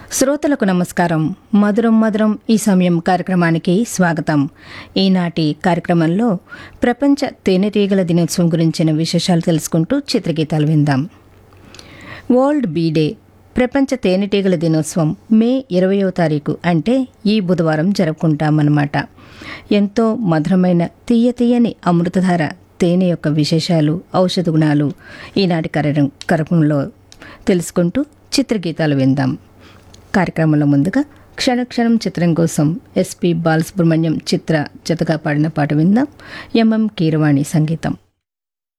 శ్రోతలకు నమస్కారం మధురం మధురం ఈ సమయం కార్యక్రమానికి స్వాగతం ఈనాటి కార్యక్రమంలో ప్రపంచ తేనెటీగల దినోత్సవం గురించిన విశేషాలు తెలుసుకుంటూ చిత్రగీతాలు విందాం వరల్డ్ బీ డే ప్రపంచ తేనెటీగల దినోత్సవం మే ఇరవయో తారీఖు అంటే ఈ బుధవారం జరుపుకుంటామన్నమాట ఎంతో మధురమైన తీయ తీయని అమృతధార తేనె యొక్క విశేషాలు ఔషధ గుణాలు ఈనాటి కార్య- కార్యక్రమంలో తెలుసుకుంటూ చిత్రగీతాలు విందాం కార్యక్రమంలో ముందుగా క్షణక్షణం చిత్రం కోసం ఎస్పి బాలసుబ్రహ్మణ్యం చిత్ర జతగా పాడిన పాట విందాం ఎంఎం కీరవాణి సంగీతం